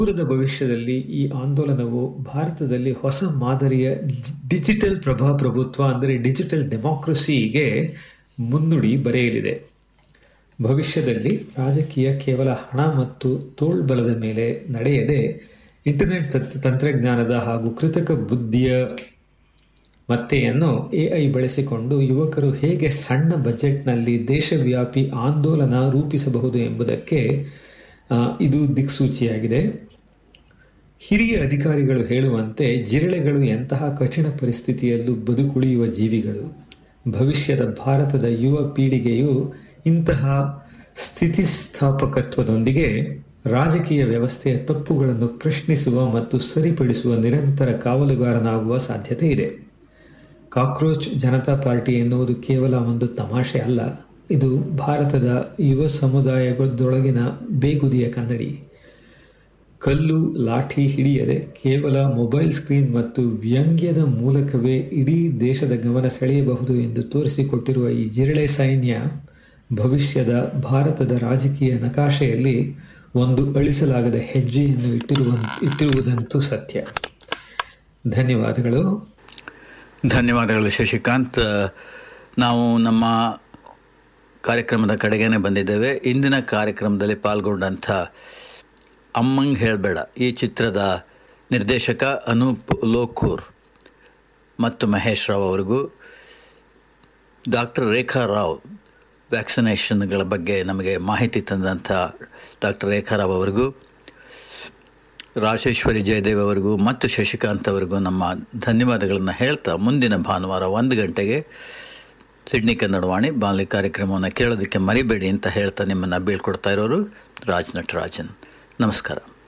ದೂರದ ಭವಿಷ್ಯದಲ್ಲಿ ಈ ಆಂದೋಲನವು ಭಾರತದಲ್ಲಿ ಹೊಸ ಮಾದರಿಯ ಡಿಜಿಟಲ್ ಪ್ರಭಾಪ್ರಭುತ್ವ ಅಂದರೆ ಡಿಜಿಟಲ್ ಡೆಮಾಕ್ರಸಿಗೆ ಮುನ್ನುಡಿ ಬರೆಯಲಿದೆ ಭವಿಷ್ಯದಲ್ಲಿ ರಾಜಕೀಯ ಕೇವಲ ಹಣ ಮತ್ತು ತೋಳ್ಬಲದ ಮೇಲೆ ನಡೆಯದೆ ಇಂಟರ್ನೆಟ್ ತಂತ್ರಜ್ಞಾನದ ಹಾಗೂ ಕೃತಕ ಬುದ್ಧಿಯ ಮತ್ತೆಯನ್ನು ಎಐ ಬಳಸಿಕೊಂಡು ಯುವಕರು ಹೇಗೆ ಸಣ್ಣ ಬಜೆಟ್ನಲ್ಲಿ ದೇಶವ್ಯಾಪಿ ಆಂದೋಲನ ರೂಪಿಸಬಹುದು ಎಂಬುದಕ್ಕೆ ಇದು ದಿಕ್ಸೂಚಿಯಾಗಿದೆ ಹಿರಿಯ ಅಧಿಕಾರಿಗಳು ಹೇಳುವಂತೆ ಜಿರಳೆಗಳು ಎಂತಹ ಕಠಿಣ ಪರಿಸ್ಥಿತಿಯಲ್ಲೂ ಬದುಕುಳಿಯುವ ಜೀವಿಗಳು ಭವಿಷ್ಯದ ಭಾರತದ ಯುವ ಪೀಳಿಗೆಯು ಇಂತಹ ಸ್ಥಿತಿಸ್ಥಾಪಕತ್ವದೊಂದಿಗೆ ರಾಜಕೀಯ ವ್ಯವಸ್ಥೆಯ ತಪ್ಪುಗಳನ್ನು ಪ್ರಶ್ನಿಸುವ ಮತ್ತು ಸರಿಪಡಿಸುವ ನಿರಂತರ ಕಾವಲುಗಾರನಾಗುವ ಸಾಧ್ಯತೆ ಇದೆ ಕಾಕ್ರೋಚ್ ಜನತಾ ಪಾರ್ಟಿ ಎನ್ನುವುದು ಕೇವಲ ಒಂದು ತಮಾಷೆ ಅಲ್ಲ ಇದು ಭಾರತದ ಯುವ ಸಮುದಾಯದೊಳಗಿನ ಬೇಗುದಿಯ ಕನ್ನಡಿ ಕಲ್ಲು ಲಾಠಿ ಹಿಡಿಯದೆ ಕೇವಲ ಮೊಬೈಲ್ ಸ್ಕ್ರೀನ್ ಮತ್ತು ವ್ಯಂಗ್ಯದ ಮೂಲಕವೇ ಇಡೀ ದೇಶದ ಗಮನ ಸೆಳೆಯಬಹುದು ಎಂದು ತೋರಿಸಿಕೊಟ್ಟಿರುವ ಈ ಜಿರಳೆ ಸೈನ್ಯ ಭವಿಷ್ಯದ ಭಾರತದ ರಾಜಕೀಯ ನಕಾಶೆಯಲ್ಲಿ ಒಂದು ಅಳಿಸಲಾಗದ ಹೆಜ್ಜೆಯನ್ನು ಇಟ್ಟಿರುವ ಇಟ್ಟಿರುವುದಂತೂ ಸತ್ಯ ಧನ್ಯವಾದಗಳು ಧನ್ಯವಾದಗಳು ಶಶಿಕಾಂತ್ ನಾವು ನಮ್ಮ ಕಾರ್ಯಕ್ರಮದ ಕಡೆಗೇನೆ ಬಂದಿದ್ದೇವೆ ಇಂದಿನ ಕಾರ್ಯಕ್ರಮದಲ್ಲಿ ಪಾಲ್ಗೊಂಡಂಥ ಅಮ್ಮಂಗ್ ಹೇಳಬೇಡ ಈ ಚಿತ್ರದ ನಿರ್ದೇಶಕ ಅನೂಪ್ ಲೋಕೂರ್ ಮತ್ತು ಮಹೇಶ್ ರಾವ್ ಅವರಿಗೂ ಡಾಕ್ಟರ್ ರೇಖಾ ರಾವ್ ವ್ಯಾಕ್ಸಿನೇಷನ್ಗಳ ಬಗ್ಗೆ ನಮಗೆ ಮಾಹಿತಿ ತಂದಂಥ ಡಾಕ್ಟರ್ ರೇಖಾ ರಾವ್ ಅವರಿಗೂ ರಾಜೇಶ್ವರಿ ಜಯದೇವ್ ಅವರಿಗೂ ಮತ್ತು ಶಶಿಕಾಂತ್ ಅವರಿಗೂ ನಮ್ಮ ಧನ್ಯವಾದಗಳನ್ನು ಹೇಳ್ತಾ ಮುಂದಿನ ಭಾನುವಾರ ಒಂದು ಗಂಟೆಗೆ ಸಿಡ್ನಿ ಕನ್ನಡವಾಣಿ ಬಾಲಿ ಕಾರ್ಯಕ್ರಮವನ್ನು ಕೇಳೋದಕ್ಕೆ ಮರಿಬೇಡಿ ಅಂತ ಹೇಳ್ತಾ ನಿಮ್ಮನ್ನು ಬೀಳ್ಕೊಡ್ತಾ ಇರೋರು ರಾಜ್ ನಟರಾಜನ್ ನಮಸ್ಕಾರ